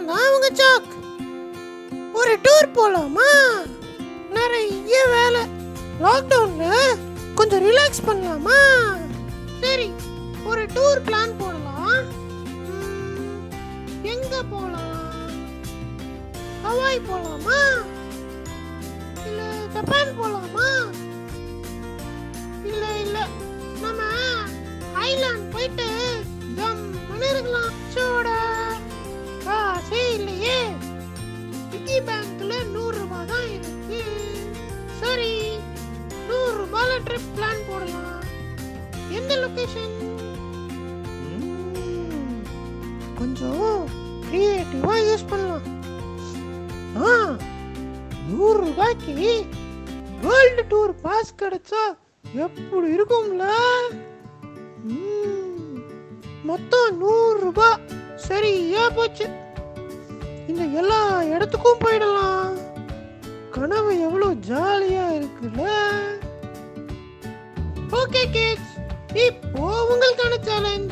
நான் தான் உங்க சாக் ஒரு டூர் போலாமா நிறைய வேலை லாக்டவுன்ல கொஞ்சம் ரிலாக்ஸ் பண்ணலாமா சரி ஒரு டூர் பிளான் போடலாம் ம், எங்க போலாம் ஹவாய் போலாமா இல்ல ஜப்பான் போலாமா இல்ல இல்ல நம்ம ஐலாண்ட் போயிட்டு ஜம்முன்னு இருக்கலாம் சோடா காசே இல்லையே பிக்கி பேங்க்ல நூறு ரூபாய் தான் இருக்கு சரி நூறு ரூபாயில ட்ரிப் பிளான் போடலாம் எந்த லொகேஷன் கொஞ்சம் கிரியேட்டிவா யூஸ் பண்ணலாம் ஆ நூறு ரூபாய்க்கு வேர்ல்டு டூர் பாஸ் கிடைச்சா எப்படி இருக்கும்ல ம், மொத்தம் நூறு ரூபாய் சரியா போச்சு இந்த எல்லா இடத்துக்கும் போயிடலாம் கனவு எவ்வளவு ஜாலியா இருக்குல்ல ஓகே கிட்ஸ் இப்போ உங்களுக்கான சேலஞ்ச்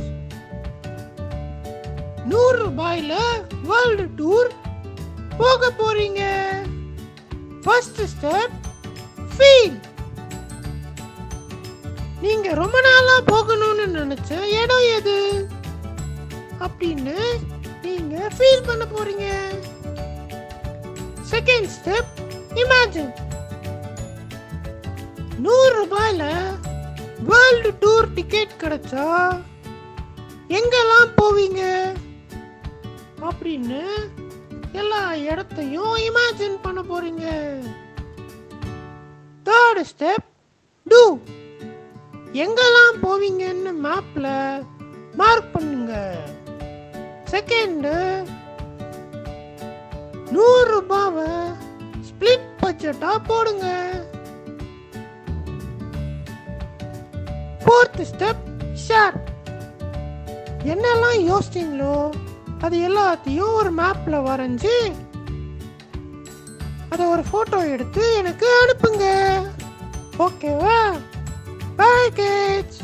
நூறு ரூபாயில வேர்ல்டு டூர் போக போறீங்க ஃபர்ஸ்ட் ஸ்டெப் ஃபீல் நீங்க ரொம்ப நாளா போகணும்னு நினைச்ச இடம் எது அப்படின்னு நீங்க ஃபீல் பண்ண போறீங்க செகண்ட் ஸ்டெப் இமேஜின் நூறு ரூபாயில வேர்ல்டு டூர் டிக்கெட் கிடைச்சா எங்கெல்லாம் போவீங்க அப்படின்னு எல்லா இடத்தையும் இமேஜின் பண்ண போறீங்க தேர்ட் ஸ்டெப் டூ எங்கெல்லாம் போவீங்கன்னு மேப்ல மார்க் பண்ணுங்க செகண்ட் நூறு ரூபாவை ஸ்பிளிட் பட்ஜெட்டா போடுங்க ஃபோர்த் ஸ்டெப் ஷேர் என்னெல்லாம் யோசிச்சீங்களோ அது எல்லாத்தையும் ஒரு மேப்ல வரைஞ்சி அதை ஒரு போட்டோ எடுத்து எனக்கு அனுப்புங்க ஓகேவா பாய் கிட்ஸ்